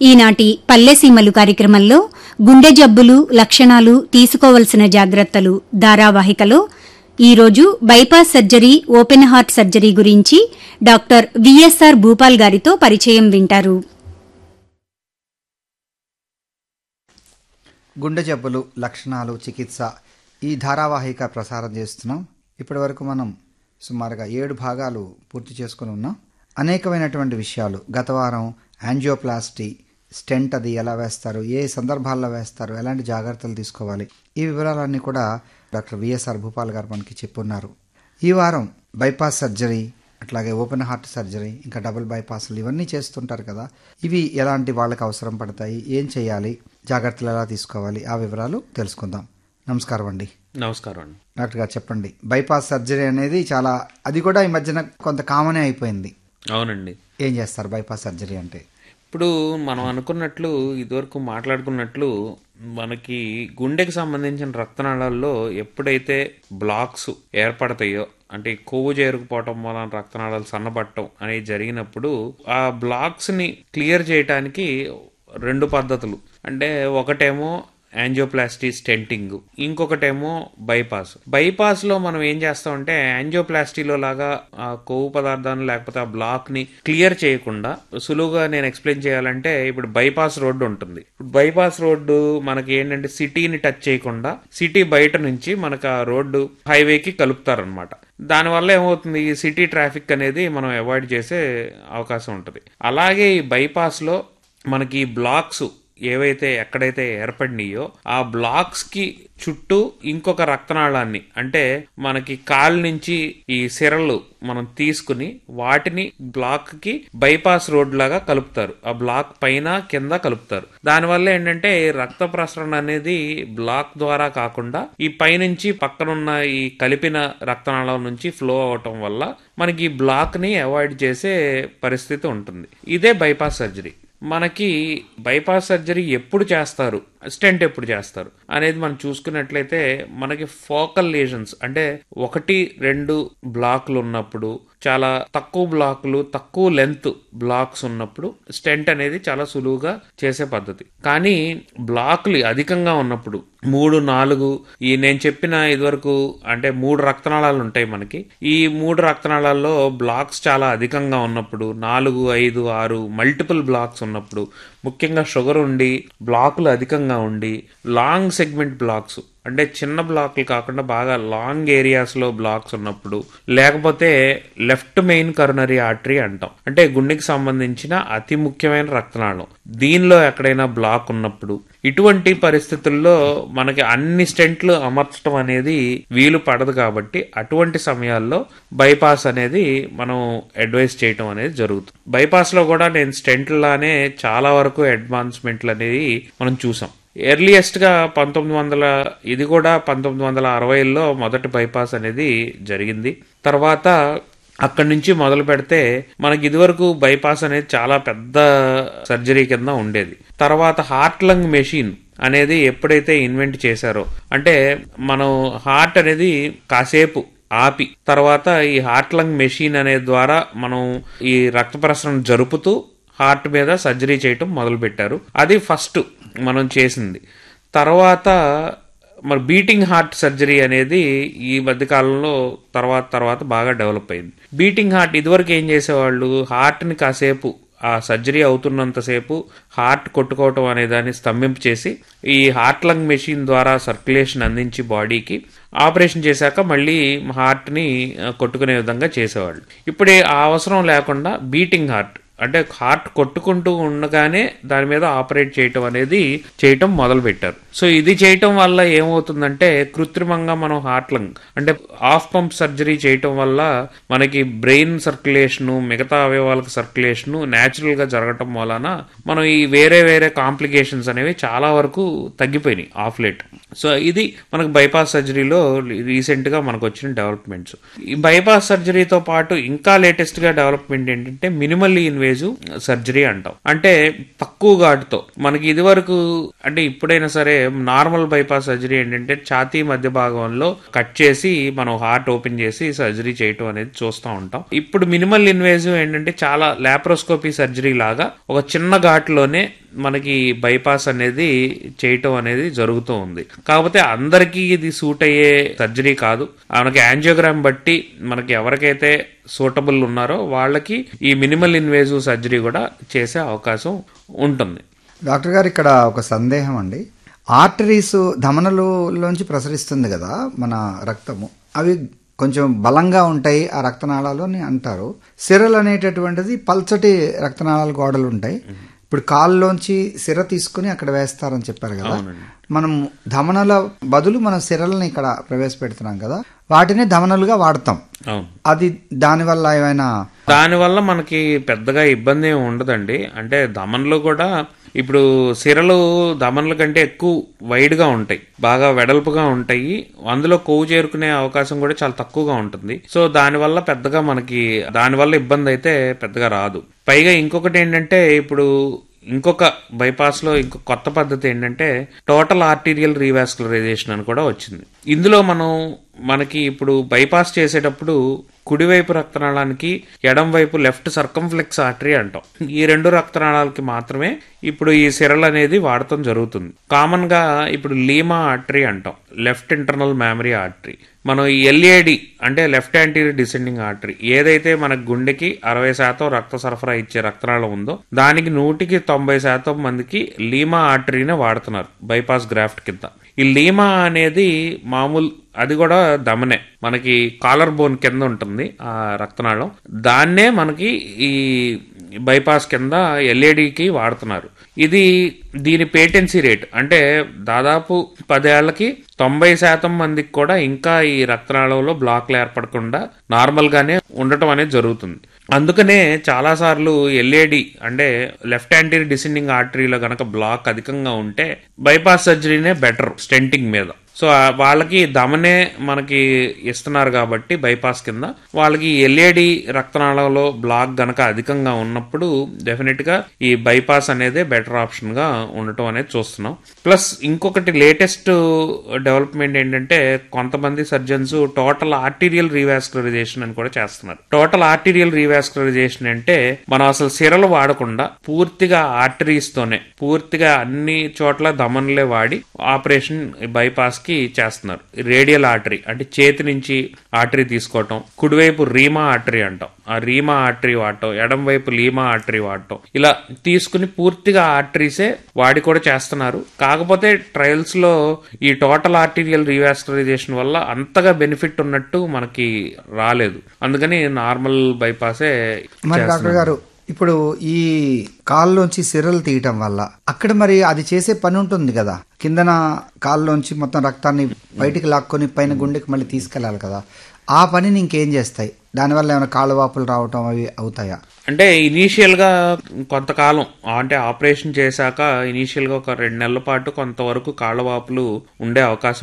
ఈనాటి పల్లెసీమలు కార్యక్రమంలో గుండె జబ్బులు లక్షణాలు తీసుకోవలసిన జాగ్రత్తలు ధారావాహికలో ఈరోజు bypass surgery open heart surgery గురించి డాక్టర్ విఎస్ఆర్ భూపాల్ గారితో పరిచయం వింటారు గుండె జబ్బులు లక్షణాలు చికిత్స ఈ ధారావాహిక ప్రసారం చేస్తున్నాం ఇప్పటివరకు మనం సుమారుగా ఏడు భాగాలు పూర్తి చేసుకుని ఉన్నాం అనేకమైనటువంటి విషయాలు గత వారం యాంజియోప్లాస్టీ స్టెంట్ అది ఎలా వేస్తారు ఏ సందర్భాల్లో వేస్తారు ఎలాంటి జాగ్రత్తలు తీసుకోవాలి ఈ వివరాలన్నీ కూడా డాక్టర్ విఎస్ఆర్ భూపాల్ గారు మనకి చెప్పున్నారు ఈ వారం బైపాస్ సర్జరీ అట్లాగే ఓపెన్ హార్ట్ సర్జరీ ఇంకా డబుల్ బైపాస్లు ఇవన్నీ చేస్తుంటారు కదా ఇవి ఎలాంటి వాళ్ళకి అవసరం పడతాయి ఏం చేయాలి జాగ్రత్తలు ఎలా తీసుకోవాలి ఆ వివరాలు తెలుసుకుందాం నమస్కారం అండి నమస్కారం అండి డాక్టర్ గారు చెప్పండి బైపాస్ సర్జరీ అనేది చాలా అది కూడా ఈ మధ్యన కొంత కామనే అయిపోయింది అవునండి ఏం చేస్తారు బైపాస్ సర్జరీ అంటే ఇప్పుడు మనం అనుకున్నట్లు ఇదివరకు మాట్లాడుకున్నట్లు మనకి గుండెకి సంబంధించిన రక్తనాళాల్లో ఎప్పుడైతే బ్లాక్స్ ఏర్పడతాయో అంటే ఈ కొవ్వు చేరుకుపోవటం వలన రక్తనాళాలు సన్నబట్టడం అనేది జరిగినప్పుడు ఆ బ్లాక్స్ ని క్లియర్ చేయటానికి రెండు పద్ధతులు అంటే ఒకటేమో యాంజియోప్లాస్టీ స్టెంటింగ్ ఇంకొకటేమో బైపాస్ బైపాస్ లో మనం ఏం చేస్తామంటే యాంజియోప్లాస్టీలో లాగా ఆ కొవ్వు పదార్థాన్ని లేకపోతే ఆ బ్లాక్ ని క్లియర్ చేయకుండా సులువుగా నేను ఎక్స్ప్లెయిన్ చేయాలంటే ఇప్పుడు బైపాస్ రోడ్డు ఉంటుంది బైపాస్ రోడ్డు మనకి ఏంటంటే సిటీని టచ్ చేయకుండా సిటీ బయట నుంచి మనకు ఆ రోడ్డు హైవేకి కలుపుతారనమాట దానివల్ల ఏమవుతుంది ఈ సిటీ ట్రాఫిక్ అనేది మనం అవాయిడ్ చేసే అవకాశం ఉంటుంది అలాగే ఈ బైపాస్ లో మనకి బ్లాక్స్ ఏవైతే ఎక్కడైతే ఏర్పడినాయో ఆ బ్లాక్స్ కి చుట్టూ ఇంకొక రక్తనాళాన్ని అంటే మనకి కాలు నుంచి ఈ సిరలు మనం తీసుకుని వాటిని బ్లాక్ కి బైపాస్ రోడ్ లాగా కలుపుతారు ఆ బ్లాక్ పైన కింద కలుపుతారు దానివల్ల ఏంటంటే ఈ రక్త ప్రసరణ అనేది బ్లాక్ ద్వారా కాకుండా ఈ పైనుంచి పక్కనున్న ఈ కలిపిన రక్తనాళం నుంచి ఫ్లో అవటం వల్ల మనకి ఈ బ్లాక్ ని అవాయిడ్ చేసే పరిస్థితి ఉంటుంది ఇదే బైపాస్ సర్జరీ మనకి బైపాస్ సర్జరీ ఎప్పుడు చేస్తారు స్టెంట్ ఎప్పుడు చేస్తారు అనేది మనం చూసుకున్నట్లయితే మనకి ఫోకల్ లేషన్స్ అంటే ఒకటి రెండు బ్లాక్లు ఉన్నప్పుడు చాలా తక్కువ బ్లాక్లు తక్కువ లెంత్ బ్లాక్స్ ఉన్నప్పుడు స్టెంట్ అనేది చాలా సులువుగా చేసే పద్ధతి కానీ బ్లాక్లు అధికంగా ఉన్నప్పుడు మూడు నాలుగు ఈ నేను చెప్పిన ఇదివరకు అంటే మూడు రక్తనాళాలు ఉంటాయి మనకి ఈ మూడు రక్తనాళాల్లో బ్లాక్స్ చాలా అధికంగా ఉన్నప్పుడు నాలుగు ఐదు ఆరు మల్టిపుల్ బ్లాక్స్ ఉన్నప్పుడు ముఖ్యంగా షుగర్ ఉండి బ్లాకులు అధికంగా ఉండి లాంగ్ సెగ్మెంట్ బ్లాక్స్ అంటే చిన్న బ్లాక్లు కాకుండా బాగా లాంగ్ ఏరియాస్ లో బ్లాక్స్ ఉన్నప్పుడు లేకపోతే లెఫ్ట్ మెయిన్ కరోనరీ ఆర్టరీ అంటాం అంటే గుండెకి సంబంధించిన అతి ముఖ్యమైన రక్తనాళం దీనిలో ఎక్కడైనా బ్లాక్ ఉన్నప్పుడు ఇటువంటి పరిస్థితుల్లో మనకి అన్ని స్టెంట్లు అమర్చడం అనేది వీలు పడదు కాబట్టి అటువంటి సమయాల్లో బైపాస్ అనేది మనం అడ్వైస్ చేయటం అనేది జరుగుతుంది బైపాస్ లో కూడా నేను స్టెంట్ లానే చాలా వరకు అడ్వాన్స్మెంట్లు అనేది మనం చూసాం ఎర్లియస్ట్ గా పంతొమ్మిది వందల ఇది కూడా పంతొమ్మిది వందల అరవైలో మొదటి బైపాస్ అనేది జరిగింది తర్వాత అక్కడి నుంచి మొదలు పెడితే మనకి ఇదివరకు బైపాస్ అనేది చాలా పెద్ద సర్జరీ కింద ఉండేది తర్వాత హార్ట్ లంగ్ మెషిన్ అనేది ఎప్పుడైతే ఇన్వెంట్ చేశారో అంటే మనం హార్ట్ అనేది కాసేపు ఆపి తర్వాత ఈ హార్ట్ లంగ్ మెషిన్ అనే ద్వారా మనం ఈ రక్త ప్రసరణ జరుపుతూ హార్ట్ మీద సర్జరీ చేయటం మొదలు పెట్టారు అది ఫస్ట్ మనం చేసింది తర్వాత మరి బీటింగ్ హార్ట్ సర్జరీ అనేది ఈ మధ్య కాలంలో తర్వాత తర్వాత బాగా డెవలప్ అయింది బీటింగ్ హార్ట్ ఇదివరకు ఏం చేసేవాళ్ళు హార్ట్ని కాసేపు ఆ సర్జరీ అవుతున్నంతసేపు హార్ట్ కొట్టుకోవటం అనే దాన్ని స్తంభింపు చేసి ఈ హార్ట్ లంగ్ మెషిన్ ద్వారా సర్క్యులేషన్ అందించి బాడీకి ఆపరేషన్ చేశాక మళ్ళీ హార్ట్ని కొట్టుకునే విధంగా చేసేవాళ్ళు ఇప్పుడు ఆ అవసరం లేకుండా బీటింగ్ హార్ట్ అంటే హార్ట్ కొట్టుకుంటూ ఉండగానే దాని మీద ఆపరేట్ చేయటం అనేది చేయటం మొదలు పెట్టారు సో ఇది చేయటం వల్ల ఏమవుతుందంటే కృత్రిమంగా మనం హార్ట్ లంగ్ అంటే ఆఫ్ పంప్ సర్జరీ చేయటం వల్ల మనకి బ్రెయిన్ సర్క్యులేషన్ మిగతా అవయవాలకు సర్క్యులేషన్ న్యాచురల్ గా జరగటం వలన మనం ఈ వేరే వేరే కాంప్లికేషన్స్ అనేవి చాలా వరకు తగ్గిపోయినాయి ఆఫ్ లేట్ సో ఇది మనకు బైపాస్ సర్జరీలో రీసెంట్ గా మనకు వచ్చిన డెవలప్మెంట్స్ ఈ బైపాస్ సర్జరీతో పాటు ఇంకా లేటెస్ట్ గా డెవలప్మెంట్ ఏంటంటే మినిమల్లీ ఇన్వేజివ్ సర్జరీ అంటాం అంటే తక్కువ ఘాటుతో మనకి ఇది వరకు అంటే ఇప్పుడైనా సరే నార్మల్ బైపాస్ సర్జరీ ఏంటంటే ఛాతీ మధ్య భాగంలో కట్ చేసి మనం హార్ట్ ఓపెన్ చేసి సర్జరీ చేయటం అనేది చూస్తూ ఉంటాం ఇప్పుడు మినిమల్ ఇన్వేజివ్ ఏంటంటే చాలా లాప్రోస్కోపీ సర్జరీ లాగా ఒక చిన్న ఘాట్లోనే మనకి బైపాస్ అనేది చేయటం అనేది జరుగుతూ ఉంది కాకపోతే అందరికీ ఇది సూట్ అయ్యే సర్జరీ కాదు మనకి యాంజియోగ్రామ్ బట్టి మనకి ఎవరికైతే సూటబుల్ ఉన్నారో వాళ్ళకి ఈ మినిమల్ ఇన్వేజివ్ సర్జరీ కూడా చేసే అవకాశం ఉంటుంది డాక్టర్ గారు ఇక్కడ ఒక సందేహం అండి ఆర్టరీస్ ధమనులలోంచి ప్రసరిస్తుంది కదా మన రక్తము అవి కొంచెం బలంగా ఉంటాయి ఆ రక్తనాళాలు అని అంటారు సిరలు అనేటటువంటిది పల్చటి రక్తనాళాల గోడలు ఉంటాయి ఇప్పుడు కాల్లోంచి సిర తీసుకుని అక్కడ వేస్తారని చెప్పారు కదా మనం ధమనుల బదులు మనం సిరల్ని ఇక్కడ ప్రవేశపెడుతున్నాం కదా వాటిని ధమనులుగా వాడతాం అవును అది దానివల్ల ఏమైనా దానివల్ల మనకి పెద్దగా ఇబ్బంది ఏమి ఉండదండి అంటే దమన్లు కూడా ఇప్పుడు సిరలు దమన్ల కంటే ఎక్కువ వైడ్ గా ఉంటాయి బాగా వెడల్పుగా ఉంటాయి అందులో కొవ్వు చేరుకునే అవకాశం కూడా చాలా తక్కువగా ఉంటుంది సో దానివల్ల పెద్దగా మనకి దానివల్ల ఇబ్బంది అయితే పెద్దగా రాదు పైగా ఇంకొకటి ఏంటంటే ఇప్పుడు ఇంకొక బైపాస్ లో ఇంకొక కొత్త పద్ధతి ఏంటంటే టోటల్ ఆర్టీరియల్ రీవాస్కులరైజేషన్ అని కూడా వచ్చింది ఇందులో మనం మనకి ఇప్పుడు బైపాస్ చేసేటప్పుడు కుడివైపు రక్తనాళానికి ఎడం వైపు లెఫ్ట్ సర్కంఫ్లెక్స్ ఆర్టరీ అంటాం ఈ రెండు రక్తనాళాలకి మాత్రమే ఇప్పుడు ఈ సిరల్ అనేది వాడటం జరుగుతుంది కామన్ గా ఇప్పుడు లీమా ఆర్టరీ అంటాం లెఫ్ట్ ఇంటర్నల్ మెమరీ ఆర్టరీ మనం ఈ ఎల్ఏడి అంటే లెఫ్ట్ యాంటీరియర్ డిసెండింగ్ ఆర్టరీ ఏదైతే మన గుండెకి అరవై శాతం రక్త సరఫరా ఇచ్చే రక్తనాళం ఉందో దానికి నూటికి తొంభై శాతం మందికి లీమా ఆర్టరీనే వాడుతున్నారు బైపాస్ గ్రాఫ్ట్ కింద ఈ లీమా అనేది మామూలు అది కూడా దమనే మనకి కాలర్ బోన్ కింద ఉంటుంది ఆ రక్తనాళం దాన్నే మనకి ఈ బైపాస్ కింద ఎల్ఏడికి వాడుతున్నారు ఇది దీని పేటెన్సీ రేట్ అంటే దాదాపు పదేళ్లకి తొంభై శాతం మందికి కూడా ఇంకా ఈ రక్తనాళంలో బ్లాక్లు ఏర్పడకుండా నార్మల్ గానే ఉండటం అనేది జరుగుతుంది అందుకనే చాలా సార్లు ఎల్ఏడి అంటే లెఫ్ట్ యాంటీరియర్ డిసెండింగ్ ఆర్టరీలో గనక బ్లాక్ అధికంగా ఉంటే బైపాస్ సర్జరీనే బెటర్ స్టెంటింగ్ మీద సో ఆ వాళ్ళకి దమనే మనకి ఇస్తున్నారు కాబట్టి బైపాస్ కింద వాళ్ళకి ఎల్ఏడి రక్తనాళంలో బ్లాక్ గనక అధికంగా ఉన్నప్పుడు డెఫినెట్ గా ఈ బైపాస్ అనేది బెటర్ ఆప్షన్ గా ఉండటం అనేది చూస్తున్నాం ప్లస్ ఇంకొకటి లేటెస్ట్ డెవలప్మెంట్ ఏంటంటే కొంతమంది సర్జన్స్ టోటల్ ఆర్టీరియల్ రీవాస్కులరైజేషన్ అని కూడా చేస్తున్నారు టోటల్ ఆర్టీరియల్ రీవాస్కులరైజేషన్ అంటే మనం అసలు సిరలు వాడకుండా పూర్తిగా ఆర్టరీస్ తోనే పూర్తిగా అన్ని చోట్ల దమన్లే వాడి ఆపరేషన్ బైపాస్ కి చేస్తున్నారు రేడియల్ ఆర్టరీ అంటే చేతి నుంచి ఆర్టరీ తీసుకోవటం కుడివైపు రీమా ఆర్టరీ అంటాం ఆ రీమా ఆర్టరీ వాడటం ఎడం వైపు లీమా ఆర్టరీ వాడటం ఇలా తీసుకుని పూర్తిగా ఆర్టరీసే వాడి కూడా చేస్తున్నారు కాకపోతే ట్రయల్స్ లో ఈ టోటల్ ఆర్టీరియల్ రీవాస్కులరైజేషన్ వల్ల అంతగా బెనిఫిట్ ఉన్నట్టు మనకి రాలేదు అందుకని నార్మల్ బైపాసే మరి డాక్టర్ గారు ఇప్పుడు ఈ కాల్లోంచి సిరలు తీయటం వల్ల అక్కడ మరి అది చేసే పని ఉంటుంది కదా కిందన కాల్లోంచి మొత్తం రక్తాన్ని బయటికి లాక్కొని పైన గుండెకి మళ్ళీ తీసుకెళ్ళాలి కదా ఆ పనిని ఇంకేం చేస్తాయి దానివల్ల ఏమైనా కాళ్ళు వాపులు రావటం అవి అవుతాయా అంటే ఇనీషియల్ గా కొంతకాలం అంటే ఆపరేషన్ చేశాక ఇనీషియల్ గా ఒక రెండు నెలల పాటు కొంతవరకు కాళ్ళవాపులు ఉండే అవకాశం